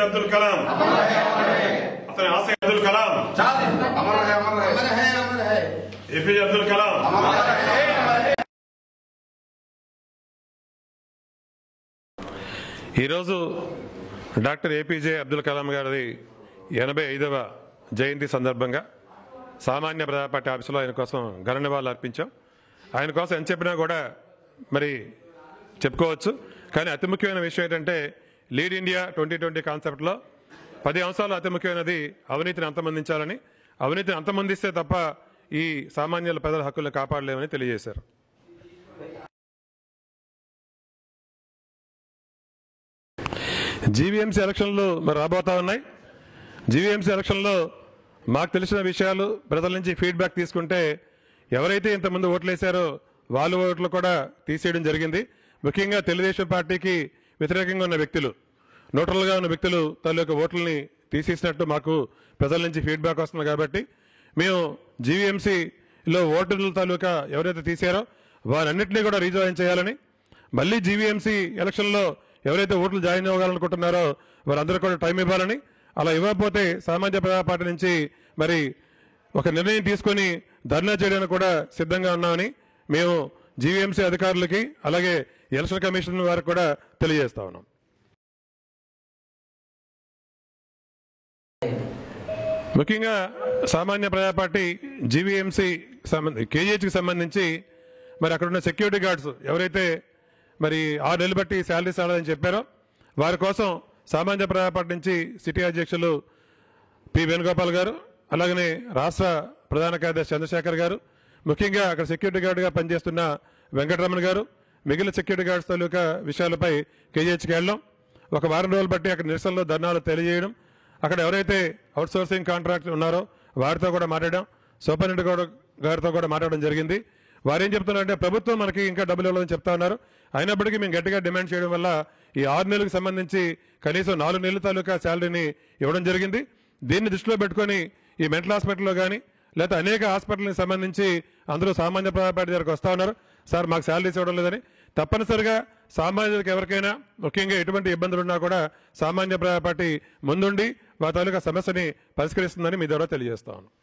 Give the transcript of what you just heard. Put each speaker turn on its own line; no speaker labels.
అబ్దుల్ కలాం అతని ఆశయ అబ్దుల్ కలాం
अमर है अमर है अमर है अमर है
ఏపీజే అబ్దుల్ కలాం ఈరోజు డాక్టర్ ఏపీజే అబ్దుల్ కలాం గారి ఎనభై ఐదవ జయంతి సందర్భంగా సామాన్య ప్రజా పార్టీ ఆఫీసులో ఆయన కోసం ఘన నివాళులు అర్పించాం ఆయన కోసం ఎంత చెప్పినా కూడా మరి చెప్పుకోవచ్చు కానీ అతి ముఖ్యమైన విషయం ఏంటంటే లీడ్ ఇండియా ట్వంటీ ట్వంటీ కాన్సెప్ట్లో పది అంశాలు అతి ముఖ్యమైనది అవినీతిని అంతమందించాలని అవినీతిని అంతమందిస్తే తప్ప ఈ సామాన్యుల ప్రజల హక్కులు కాపాడలేమని తెలియజేశారు జీవీఎంసీ ఎలక్షన్లు మరి రాబోతా ఉన్నాయి జీవీఎంసీ ఎలక్షన్లో మాకు తెలిసిన విషయాలు ప్రజల నుంచి ఫీడ్బ్యాక్ తీసుకుంటే ఎవరైతే ఇంతకుముందు ఓట్లు వేశారో వాళ్ళ ఓట్లు కూడా తీసేయడం జరిగింది ముఖ్యంగా తెలుగుదేశం పార్టీకి వ్యతిరేకంగా ఉన్న వ్యక్తులు న్యూట్రల్గా ఉన్న వ్యక్తులు తాలూకా ఓట్లని తీసేసినట్టు మాకు ప్రజల నుంచి ఫీడ్బ్యాక్ వస్తుంది కాబట్టి మేము జీవీఎంసీలో ఓటర్ల తాలూకా ఎవరైతే తీశారో వారన్నింటినీ కూడా రీజాయిన్ చేయాలని మళ్ళీ జీవీఎంసీ ఎలక్షన్లో ఎవరైతే ఓట్లు జాయిన్ అవ్వాలనుకుంటున్నారో వారందరూ కూడా టైం ఇవ్వాలని అలా ఇవ్వకపోతే సామాజిక ప్రజా పార్టీ నుంచి మరి ఒక నిర్ణయం తీసుకొని ధర్నా చేయడానికి కూడా సిద్ధంగా ఉన్నామని మేము జీవీఎంసీ అధికారులకి అలాగే ఎలక్షన్ కమిషన్ వారికి కూడా తెలియజేస్తా ఉన్నాం ముఖ్యంగా సామాన్య ప్రజా పార్టీ జీవీఎంసీ సంబంధ కేజీహెచ్కి సంబంధించి మరి అక్కడ ఉన్న సెక్యూరిటీ గార్డ్స్ ఎవరైతే మరి ఆరు నెలలు బట్టి శాలరీస్ రాలేదని చెప్పారో వారి కోసం సామాన్య ప్రజా పార్టీ నుంచి సిటీ అధ్యక్షులు పి వేణుగోపాల్ గారు అలాగనే రాష్ట్ర ప్రధాన కార్యదర్శి చంద్రశేఖర్ గారు ముఖ్యంగా అక్కడ సెక్యూరిటీ గార్డుగా పనిచేస్తున్న వెంకటరమణ గారు మిగిలిన సెక్యూరిటీ గార్డ్స్ తాలూకా విషయాలపై కేజీహెచ్కి వెళ్ళడం ఒక వారం రోజులు బట్టి అక్కడ నిరసనలో ధర్నాలు తెలియజేయడం అక్కడ ఎవరైతే అవుట్ సోర్సింగ్ కాంట్రాక్ట్ ఉన్నారో వారితో కూడా మాట్లాడడం సూపరింటెండెంట్ గౌడ గారితో కూడా మాట్లాడడం జరిగింది వారు ఏం చెప్తున్నారంటే ప్రభుత్వం మనకి ఇంకా డబ్బులు ఇవ్వాలని చెప్తా ఉన్నారు అయినప్పటికీ మేము గట్టిగా డిమాండ్ చేయడం వల్ల ఈ ఆరు నెలలకు సంబంధించి కనీసం నాలుగు నెలల తాలూకా శాలరీని ఇవ్వడం జరిగింది దీన్ని దృష్టిలో పెట్టుకొని ఈ మెంటల్ హాస్పిటల్లో కానీ లేకపోతే అనేక హాస్పిటల్కి సంబంధించి అందరూ సామాన్య ప్రజాపార్టీ దగ్గరకు వస్తా ఉన్నారు సార్ మాకు శాలరీస్ ఇవ్వడం లేదని తప్పనిసరిగా సామాన్యులకు ఎవరికైనా ముఖ్యంగా ఎటువంటి ఇబ్బందులు ఉన్నా కూడా సామాన్య ప్రజాపార్టీ ముందుండి మా తాలూకా సమస్యని పరిష్కరిస్తుందని మీ ద్వారా తెలియజేస్తాను